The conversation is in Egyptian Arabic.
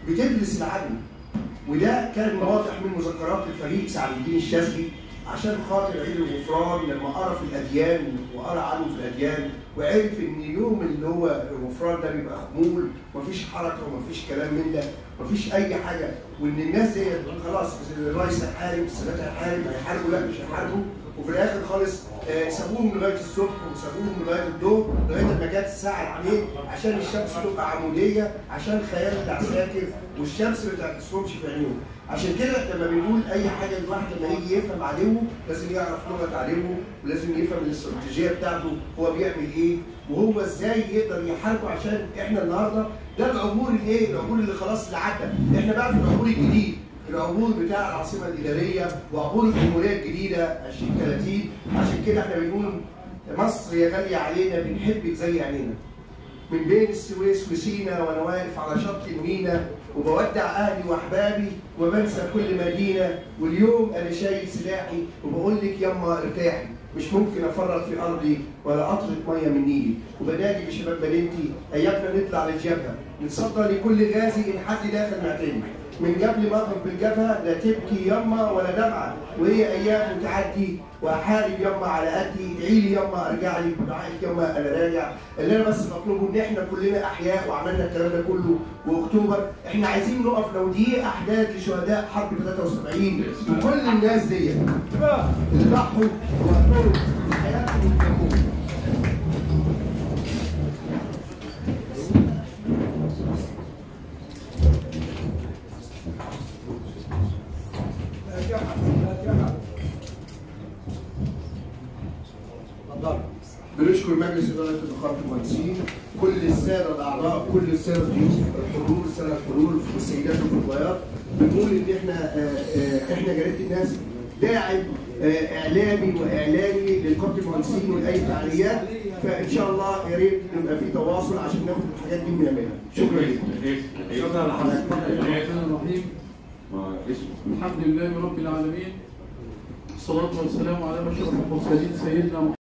بتدرس العدل وده كان واضح من مذكرات الفريق سعد الدين الشاذلي عشان خاطر عيد الغفران لما قرا في الاديان وقرا عنه في الاديان وعرف ان يوم اللي هو الغفران ده بيبقى خمول ومفيش حركه ومفيش كلام من ده مفيش اي حاجه وان الناس دي خلاص الرئيس هيحارب السادات هيحارب هيحاربوا لا مش هيحاربوا وفي الاخر خالص آه، سابوهم لغايه الصبح وسابوهم لغايه الظهر لغايه ما جت الساعه 2 عشان الشمس تبقى عموديه عشان خيال العساكر والشمس ما تعكسهمش في عينيهم عشان كده لما بنقول اي حاجه الواحد لما يجي يفهم عدوه لازم يعرف لغه عدوه ولازم يفهم الاستراتيجيه بتاعته هو بيعمل ايه وهو ازاي يقدر يحاربه عشان احنا النهارده ده العبور الايه؟ العبور اللي خلاص اللي عدى احنا بقى في العبور الجديد العبور بتاع العاصمه الاداريه وعبور الجمهوريه الجديده 2030 عشان كده احنا بنقول مصر يا غاليه علينا بنحبك زي عينينا من بين السويس وسينا وانا واقف على شط المينا وبودع اهلي واحبابي وبنسى كل مدينه واليوم انا شايل سلاحي وبقول لك يما ارتاحي مش ممكن افرط في ارضي ولا قطره ميه من نيلي وبنادي بشباب بنتي ايامنا نطلع للجبهه نتصدى لكل غازي ان حد داخل معتني من قبل ما اضرب بالجبهه لا تبكي يما ولا دمعه وهي ايام وتعدي واحارب يما على قدي ادعي لي يما ارجع لي بدعائك يما انا راجع اللي انا بس بطلبه ان احنا كلنا احياء وعملنا الكلام ده كله واكتوبر احنا عايزين نقف لو دي احداث لشهداء حرب 73 وكل الناس دي اللي ضحوا وقفوا حياتهم ودمهم بنشكر مجلس اداره نقابه المهندسين كل الساده الاعضاء كل الساده الضيوف الحضور الساده الحضور والسيدات والفضليات بنقول ان احنا آه، آه، احنا جريده الناس داعم آه، اعلامي واعلاني لنقابه المهندسين ولاي فعاليات فان شاء الله يا ريت نبقى في تواصل عشان ناخد الحاجات دي ونعملها شكرا لكم شكرا لحضرتك الرحمن الرحيم ما اسمه الحمد لله رب العالمين الصلاة والسلام على أشرف المرسلين سيدنا